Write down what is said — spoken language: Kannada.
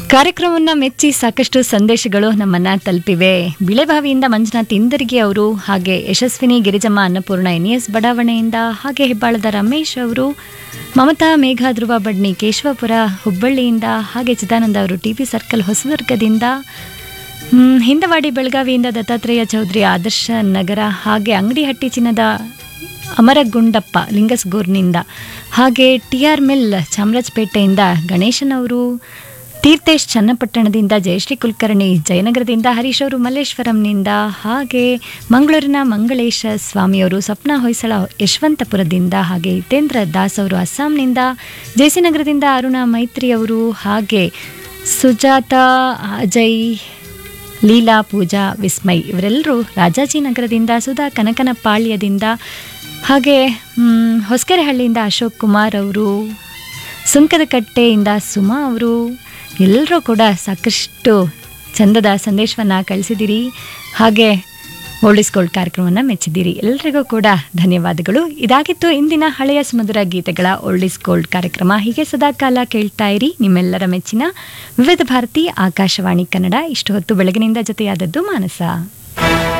ಕಾರ್ಯಕ್ರಮವನ್ನು ಮೆಚ್ಚಿ ಸಾಕಷ್ಟು ಸಂದೇಶಗಳು ನಮ್ಮನ್ನ ತಲುಪಿವೆ ಬಿಳೆಬಾವಿಯಿಂದ ಮಂಜುನಾಥ್ ಇಂದರ್ಗಿ ಅವರು ಹಾಗೆ ಯಶಸ್ವಿನಿ ಗಿರಿಜಮ್ಮ ಅನ್ನಪೂರ್ಣ ಎನ್ ಎಸ್ ಬಡಾವಣೆಯಿಂದ ಹಾಗೆ ಹೆಬ್ಬಾಳದ ರಮೇಶ್ ಅವರು ಮಮತಾ ಮೇಘ ಧ್ರುವ ಬಡ್ನಿ ಕೇಶವಪುರ ಹುಬ್ಬಳ್ಳಿಯಿಂದ ಹಾಗೆ ಚಿದಾನಂದ ಅವರು ಟಿ ಪಿ ಸರ್ಕಲ್ ಹೊಸದುರ್ಗದಿಂದ ಹ್ಮ್, ಹಿಂದವಾಡಿ ಬೆಳಗಾವಿಯಿಂದ ದತ್ತಾತ್ರೇಯ ಚೌಧರಿ ಆದರ್ಶ ನಗರ ಹಾಗೆ ಅಂಗಡಿಹಟ್ಟಿ ಚಿನ್ನದ ಅಮರಗುಂಡಪ್ಪ ಲಿಂಗಸ್ಗೂರ್ನಿಂದ ಹಾಗೆ ಟಿ ಆರ್ ಮಿಲ್ ಚಾಮರಾಜಪೇಟೆಯಿಂದ ಗಣೇಶನ್ ಅವರು ತೀರ್ಥೇಶ್ ಚನ್ನಪಟ್ಟಣದಿಂದ ಜಯಶ್ರೀ ಕುಲಕರ್ಣಿ ಜಯನಗರದಿಂದ ಹರೀಶ್ ಅವರು ಮಲ್ಲೇಶ್ವರಂನಿಂದ ಹಾಗೆ ಮಂಗಳೂರಿನ ಮಂಗಳೇಶ ಸ್ವಾಮಿಯವರು ಸ್ವಪ್ನ ಹೊಯ್ಸಳ ಯಶವಂತಪುರದಿಂದ ಹಾಗೆ ಹಿತೇಂದ್ರ ದಾಸ್ ಅವರು ಅಸ್ಸಾಂನಿಂದ ಜಯಸಿನಗರದಿಂದ ಅರುಣಾ ಮೈತ್ರಿ ಅವರು ಹಾಗೆ ಸುಜಾತ ಅಜಯ್ ಲೀಲಾ ಪೂಜಾ ವಿಸ್ಮಯ್ ಇವರೆಲ್ಲರೂ ರಾಜಾಜಿನಗರದಿಂದ ಸುಧಾ ಕನಕನಪಾಳ್ಯದಿಂದ ಹಾಗೆ ಮ್, ಹೊಸಕೆರೆಹಳ್ಳಿಯಿಂದ ಅಶೋಕ್ ಕುಮಾರ್ ಅವರು ಸುಂಕದಕಟ್ಟೆಯಿಂದ ಸುಮಾ ಅವರು ಎಲ್ಲರೂ ಕೂಡ ಸಾಕಷ್ಟು ಚಂದದ ಸಂದೇಶವನ್ನು ಕಳಿಸಿದ್ದೀರಿ ಹಾಗೆ ಓಲ್ಡ್ ಗೋಲ್ಡ್ ಕಾರ್ಯಕ್ರಮವನ್ನು ಮೆಚ್ಚಿದ್ದೀರಿ ಎಲ್ಲರಿಗೂ ಕೂಡ ಧನ್ಯವಾದಗಳು ಇದಾಗಿತ್ತು ಇಂದಿನ ಹಳೆಯ ಸುಮಧುರ ಗೀತೆಗಳ ಓಲ್ಡ್ ಗೋಲ್ಡ್ ಕಾರ್ಯಕ್ರಮ ಹೀಗೆ ಸದಾಕಾಲ ಕೇಳ್ತಾ ಇರಿ ನಿಮ್ಮೆಲ್ಲರ ಮೆಚ್ಚಿನ ವಿವಿಧ ಭಾರತಿ ಆಕಾಶವಾಣಿ ಕನ್ನಡ ಇಷ್ಟು ಹೊತ್ತು ಬೆಳಗಿನಿಂದ ಜೊತೆಯಾದದ್ದು ಮಾನಸ